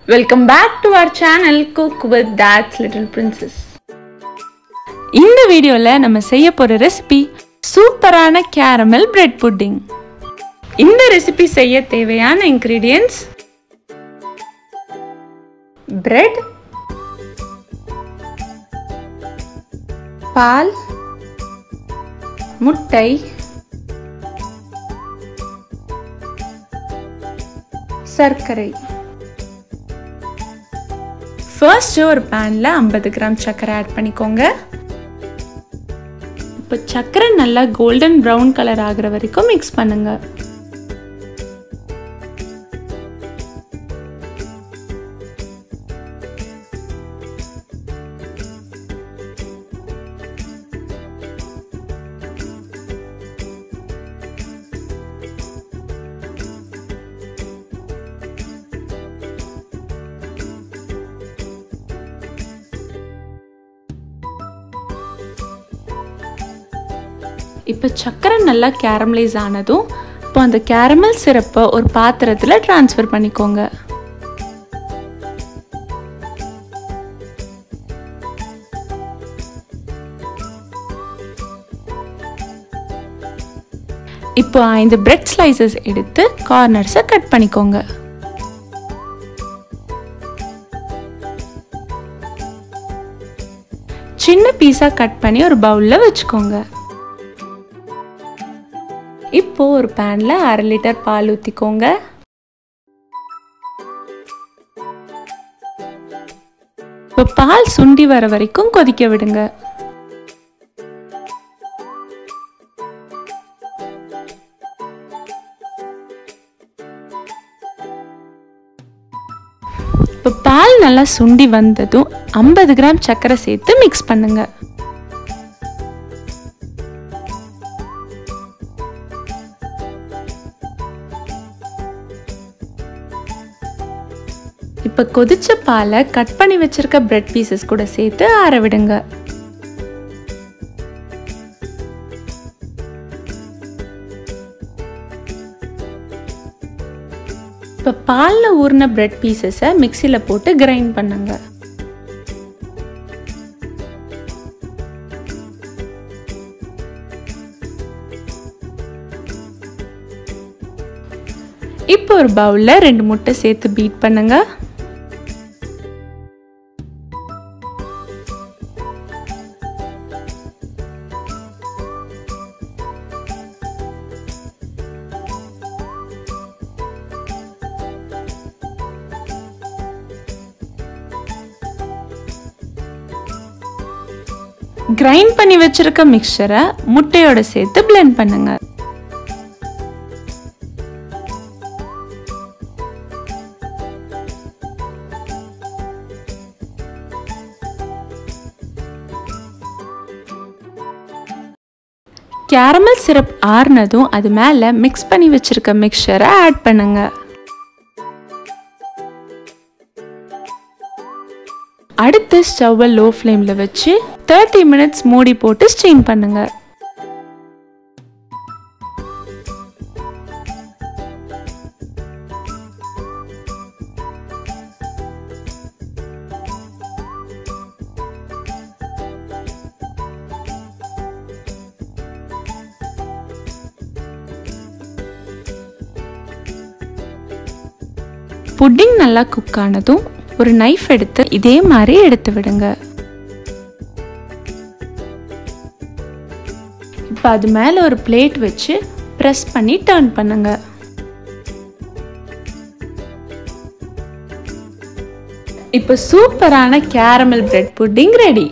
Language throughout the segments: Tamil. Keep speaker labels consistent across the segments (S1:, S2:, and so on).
S1: welcome back to our channel cook with that's little princess இந்த வீடியோவில் நம்ம செய்ய போகிற ரெசிபி சூப்பரான கேரமல் பிரெட் புட்டிங் இந்த ரெசிபி செய்ய தேவையான இன்க்ரீடியன்ட்ஸ் பிரெட் பால் முட்டை சர்க்கரை ஃபர்ஸ்ட் ஒரு பேனில் ஐம்பது கிராம் சர்க்கரை ஆட் பண்ணிக்கோங்க இப்போ சர்க்கரை நல்லா கோல்டன் ப்ரௌன் கலர் ஆகிற வரைக்கும் மிக்ஸ் பண்ணுங்க இப்போ சர்க்கரை நல்லா கேரமலைஸ் ஆனதும் இப்போ அந்த கேரமல் சிரப்பை ஒரு பாத்திரத்தில் ட்ரான்ஸ்ஃபர் பண்ணிக்கோங்க இப்போ ஐந்து பிரெட் ஸ்லைசஸ் எடுத்து கார்னர்ஸை கட் பண்ணிக்கோங்க சின்ன பீஸாக கட் பண்ணி ஒரு பவுலில் வச்சுக்கோங்க இப்போ ஒரு பேனில் அரை லிட்டர் பால் ஊற்றிக்கோங்க இப்போ பால் சுண்டி வர வரைக்கும் கொதிக்க விடுங்க இப்போ பால் நல்லா சுண்டி வந்ததும் ஐம்பது கிராம் சர்க்கரை சேர்த்து மிக்ஸ் பண்ணுங்க இப்போ கொதிச்ச பாலை கட் பண்ணி வச்சிருக்க பிரெட் பீசஸ் கூட சேர்த்து ஆற விடுங்க இப்போ பாலில் ஊறின பிரெட் பீசஸை மிக்சியில் போட்டு கிரைண்ட் பண்ணுங்க இப்போ ஒரு பவுலில் ரெண்டு முட்டை சேர்த்து பீட் பண்ணுங்க கிரைண்ட் பண்ணி வச்சிருக்க மிக்சரை முட்டையோட சேர்த்து பிளெண்ட் பண்ணுங்க கேரமல் சிரப் ஆறுனதும் அது மேலே மிக்ஸ் பண்ணி வச்சிருக்க மிக்சரை ஆட் பண்ணுங்க அடுத்து ஸ்டவ்வை லோ ஃப்ளேமில் வச்சு தேர்ட்டி மினிட்ஸ் மூடி போட்டு ஸ்டீம் பண்ணுங்க புட்டிங் நல்லா குக் ஆனதும் ஒரு நைஃப் எடுத்து இதே மாதிரி எடுத்து விடுங்க இப்போ அது மேலே ஒரு பிளேட் வச்சு ப்ரெஸ் பண்ணி டர்ன் பண்ணுங்க இப்போ சூப்பரான கேரமல் பிரெட் புட்டிங் ரெடி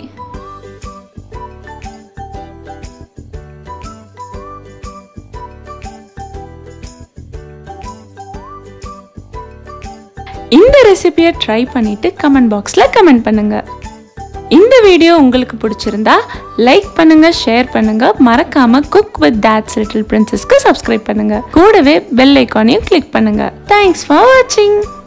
S1: இந்த ரெசிபியை ட்ரை பண்ணிட்டு கமெண்ட் பாக்ஸில் கமெண்ட் பண்ணுங்க இந்த வீடியோ உங்களுக்கு பிடிச்சிருந்தா லைக் பண்ணுங்க ஷேர் பண்ணுங்க மறக்காம குக் வித் தேட்ஸ் லிட்டில் பிரின்சஸ்க்கு சப்ஸ்கிரைப் பண்ணுங்க கூடவே பெல் ஐக்கானையும் கிளிக் பண்ணுங்க தேங்க்ஸ் ஃபார் வாட்சிங்